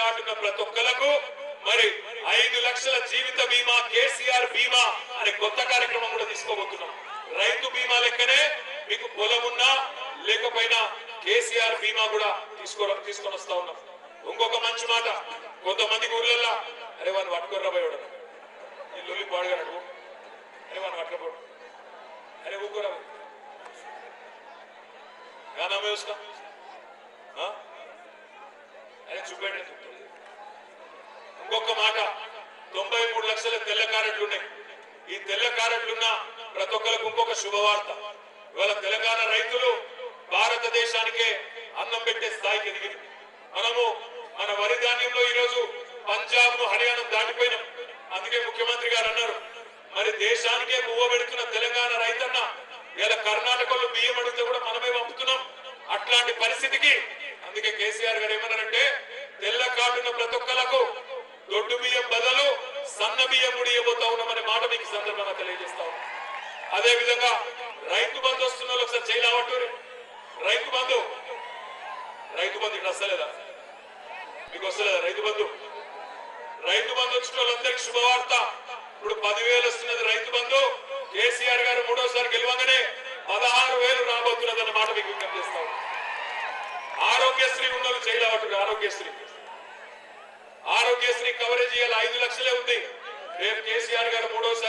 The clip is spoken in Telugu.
కార్డు ఉన్న ప్రతి ఒక్కలకు మరి ఐదు లక్షల జీవిత బీమా కేసీఆర్ బీమా అనే కొత్త కార్యక్రమం కూడా తీసుకోబోతున్నాం రైతు బీమా లెక్కనే మీకు పొలం ఉన్నా లేకపోయినా కేసీఆర్ బీమా కూడా తీసుకో తీసుకొని వస్తా ఉన్నాం ఇంకొక మంచి మాట కొంతమంది ఊర్లలో అరే వాడిని పట్టుకోర్రా పోయాడు ఈ లొల్లి పాడుగాడు అరే వాడిని పట్టుకోపోడు అరే ఊకోరా గానా వ్యవస్థ అరే చూపెట్టే ఇంకొక మాట తొంభై మూడు లక్షల తెల్ల కారెట్లు ఉన్నాయి ఈ తెల్ల కారెట్లున్న ప్రతి ఒక్కరికి ఇంకొక శుభవార్త ఇవాళ తెలంగాణ రైతులు భారతదేశానికే అన్నం పెట్టే స్థాయికి ఎదిగింది మనము మన వరి ధాన్యంలో ఈరోజు పంజాబ్ ను హర్యానా దాటిపోయినాం అందుకే ముఖ్యమంత్రి గారు అన్నారు మరి దేశానికే పువ్వ పెడుతున్న తెలంగాణ రైతన్న ఇలా కర్ణాటకలో బియ్యం అడిగితే కూడా మనమే పంపుతున్నాం అట్లాంటి పరిస్థితికి అందుకే కేసీఆర్ గారు ఏమన్నారంటే తెల్ల కార్డున్న ప్రతి ఒక్కలకు దొడ్డు బియ్యం బదులు సన్న బియ్యం కూడా ఇవ్వబోతా ఉన్నామనే మాట మీకు ఈ సందర్భంగా తెలియజేస్తా ఉన్నాం. అదే విధంగా రైతు బంధు వస్తున్న వాళ్ళు ఒకసారి చేయలేవట్టు రైతు బంధు రైతు బంధు ఇక్కడ వస్తలేదా మీకు వస్తలేదా రైతు బంధు రైతు బంధు వచ్చిన వాళ్ళందరికీ శుభవార్త ఇప్పుడు పదివేలు వస్తున్నది రైతు బంధు కేసీఆర్ గారు మూడోసారి గెలవగానే పదహారు వేలు రాబోతున్నది అన్న మాట మీకు విజ్ఞప్తి చేస్తాం ఆరోగ్యశ్రీ ఉన్న వాళ్ళు చేయలేవట్టు ఆరోగ్యశ్రీ ఆరోగ్యశ్రీ కవరేజ్ ఇవాళ ఐదు లక్షలే ఉంది రేపు కేసీఆర్ గారు మూడోసారి